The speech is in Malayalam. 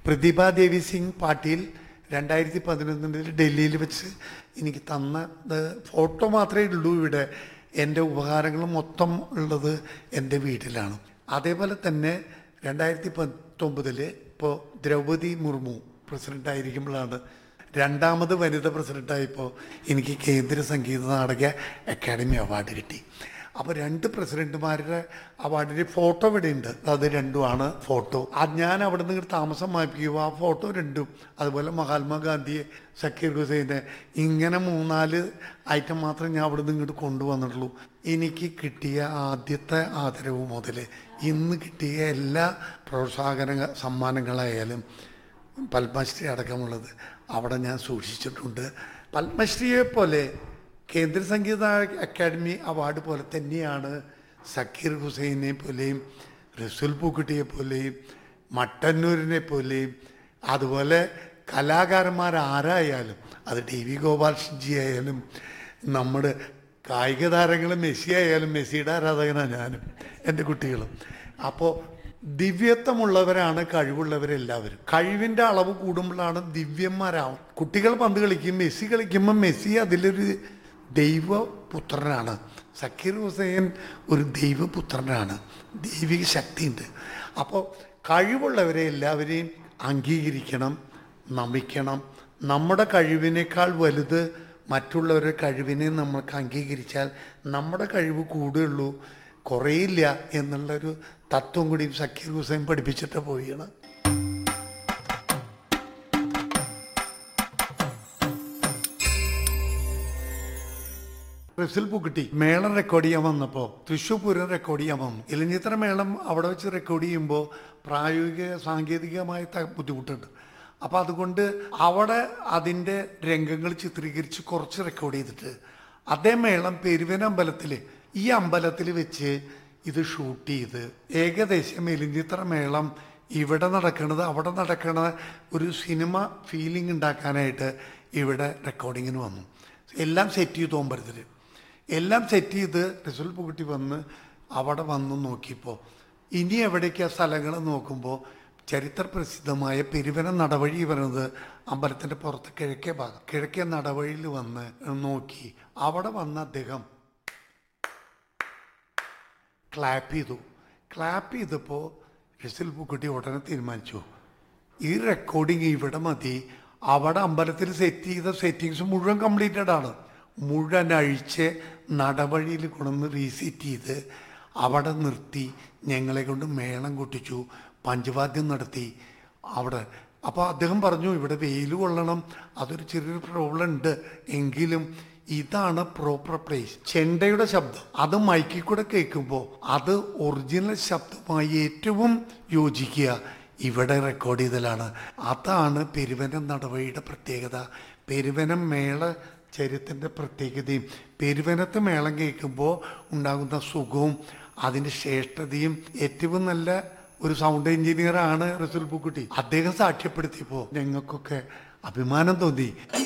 പ്രതിഭ ദേവി സിംഗ് പാട്ടീൽ രണ്ടായിരത്തി പതിനൊന്നിൽ ഡൽഹിയിൽ വെച്ച് എനിക്ക് തന്ന ഇത് ഫോട്ടോ മാത്രമേ ഉള്ളൂ ഇവിടെ എൻ്റെ ഉപഹാരങ്ങൾ മൊത്തം ഉള്ളത് എൻ്റെ വീട്ടിലാണ് അതേപോലെ തന്നെ രണ്ടായിരത്തി പത്തൊമ്പതിൽ ഇപ്പോൾ ദ്രൗപദി മുർമു പ്രസിഡന്റ് ആയിരിക്കുമ്പോഴാണ് രണ്ടാമത് വനിത പ്രസിഡന്റായപ്പോൾ എനിക്ക് കേന്ദ്ര സംഗീത നാടക അക്കാദമി അവാർഡ് കിട്ടി അപ്പോൾ രണ്ട് പ്രസിഡന്റുമാരുടെ അവാർഡിൻ്റെ ഫോട്ടോ ഇവിടെ ഉണ്ട് അത് രണ്ടുമാണ് ഫോട്ടോ അത് ഞാൻ അവിടെ നിന്ന് ഇങ്ങോട്ട് താമസം മാറ്റിക്കുക ആ ഫോട്ടോ രണ്ടും അതുപോലെ മഹാത്മാഗാന്ധിയെ സക്കീർ ഹുസൈനെ ഇങ്ങനെ മൂന്നാല് ഐറ്റം മാത്രമേ ഞാൻ അവിടെ നിന്ന് ഇങ്ങോട്ട് കൊണ്ടുവന്നിട്ടുള്ളൂ എനിക്ക് കിട്ടിയ ആദ്യത്തെ ആദരവ് മുതൽ ഇന്ന് കിട്ടിയ എല്ലാ പ്രോത്സാഹന സമ്മാനങ്ങളായാലും പത്മശ്രീ അടക്കമുള്ളത് അവിടെ ഞാൻ സൂക്ഷിച്ചിട്ടുണ്ട് പത്മശ്രീയെ പോലെ കേന്ദ്ര സംഗീത അക്കാദമി അവാർഡ് പോലെ തന്നെയാണ് സക്കീർ ഹുസൈനെ പോലെയും റസുൽ പൂക്കുട്ടിയെ പോലെയും മട്ടന്നൂരിനെ പോലെയും അതുപോലെ കലാകാരന്മാർ ആരായാലും അത് ടി വി ഗോപാൽജി ആയാലും നമ്മുടെ കായിക താരങ്ങൾ മെസ്സി ആയാലും മെസ്സിയുടെ ആരാധകനാണ് ഞാനും എൻ്റെ കുട്ടികളും അപ്പോൾ ദിവ്യത്വമുള്ളവരാണ് കഴിവുള്ളവരെല്ലാവരും കഴിവിൻ്റെ അളവ് കൂടുമ്പോഴാണ് ദിവ്യന്മാരാവും കുട്ടികൾ പന്ത് കളിക്കും മെസ്സി കളിക്കുമ്പോൾ മെസ്സി അതിലൊരു ദൈവപുത്രനാണ് സക്കീർ ഹുസൈൻ ഒരു ദൈവപുത്രനാണ് ദൈവിക ശക്തിയുണ്ട് അപ്പോൾ കഴിവുള്ളവരെ എല്ലാവരെയും അംഗീകരിക്കണം നമിക്കണം നമ്മുടെ കഴിവിനേക്കാൾ വലുത് മറ്റുള്ളവരുടെ കഴിവിനെ നമുക്ക് അംഗീകരിച്ചാൽ നമ്മുടെ കഴിവ് കൂടുകയുള്ളൂ കുറയില്ല എന്നുള്ളൊരു തത്വം കൂടി സക്കീർ ഹുസൈൻ പഠിപ്പിച്ചിട്ട് പോവുകയാണ് റിസിൽ പൂക്കുട്ടി മേളം റെക്കോർഡ് ചെയ്യാൻ വന്നപ്പോൾ തൃശ്ശൂർ പൂരം റെക്കോർഡ് ചെയ്യാൻ വന്നു ഇലഞ്ഞിത്തറ മേളം അവിടെ വെച്ച് റെക്കോർഡ് ചെയ്യുമ്പോൾ പ്രായോഗിക സാങ്കേതികമായ ത- ബുദ്ധിമുട്ടുണ്ട് അപ്പോൾ അതുകൊണ്ട് അവിടെ അതിൻ്റെ രംഗങ്ങൾ ചിത്രീകരിച്ച് കുറച്ച് റെക്കോർഡ് ചെയ്തിട്ട് അതേ മേളം പെരുവന അമ്പലത്തിൽ ഈ അമ്പലത്തിൽ വെച്ച് ഇത് ഷൂട്ട് ചെയ്ത് ഏകദേശം എലിഞ്ഞിത്തറ മേളം ഇവിടെ നടക്കുന്നത് അവിടെ നടക്കണ ഒരു സിനിമ ഫീലിംഗ് ഉണ്ടാക്കാനായിട്ട് ഇവിടെ റെക്കോർഡിങ്ങിന് വന്നു എല്ലാം സെറ്റ് ചെയ്തു അമ്പലത്തിൽ എല്ലാം സെറ്റ് ചെയ്ത് റിസൾട്ട് പൂട്ടി വന്ന് അവിടെ വന്ന് നോക്കിയപ്പോൾ ഇനി എവിടേക്കാ സ്ഥലങ്ങൾ നോക്കുമ്പോൾ ചരിത്ര പ്രസിദ്ധമായ പെരുവന നടവഴി പറയുന്നത് അമ്പലത്തിൻ്റെ പുറത്ത് കിഴക്കേ ഭാഗം കിഴക്കേ നടവഴിയിൽ വന്ന് നോക്കി അവിടെ വന്ന അദ്ദേഹം ക്ലാപ്പ് ചെയ്തു ക്ലാപ്പ് ചെയ്തപ്പോൾ റിസിൽ പൂക്കുട്ടി ഉടനെ തീരുമാനിച്ചു ഈ റെക്കോർഡിങ് ഇവിടെ മതി അവിടെ അമ്പലത്തിൽ സെറ്റ് ചെയ്ത സെറ്റിങ്സ് മുഴുവൻ കംപ്ലീറ്റഡ് ആണ് മുഴുവൻ അഴിച്ച് നടവഴിയിൽ കൊണ്ടുവന്ന് റീസെറ്റ് ചെയ്ത് അവിടെ നിർത്തി ഞങ്ങളെ കൊണ്ട് മേളം കൊട്ടിച്ചു പഞ്ചവാദ്യം നടത്തി അവിടെ അപ്പോൾ അദ്ദേഹം പറഞ്ഞു ഇവിടെ വെയിൽ കൊള്ളണം അതൊരു ചെറിയൊരു പ്രോബ്ലം ഉണ്ട് എങ്കിലും ഇതാണ് പ്രോപ്പർ പ്ലേസ് ചെണ്ടയുടെ ശബ്ദം അത് മൈക്കിൽ കൂടെ കേൾക്കുമ്പോൾ അത് ഒറിജിനൽ ശബ്ദമായി ഏറ്റവും യോജിക്കുക ഇവിടെ റെക്കോർഡ് ചെയ്തലാണ് അതാണ് പെരുവനം നടവഴിയുടെ പ്രത്യേകത പെരുവനം മേള ചരിത്രത്തിൻ്റെ പ്രത്യേകതയും പെരുവനത്ത് മേളം കേൾക്കുമ്പോൾ ഉണ്ടാകുന്ന സുഖവും അതിൻ്റെ ശ്രേഷ്ഠതയും ഏറ്റവും നല്ല ഒരു സൗണ്ട് എഞ്ചിനീയർ ആണ് റസുൽ പൂക്കുട്ടി അദ്ദേഹം സാക്ഷ്യപ്പെടുത്തിയപ്പോൾ ഞങ്ങൾക്കൊക്കെ അഭിമാനം തോന്നി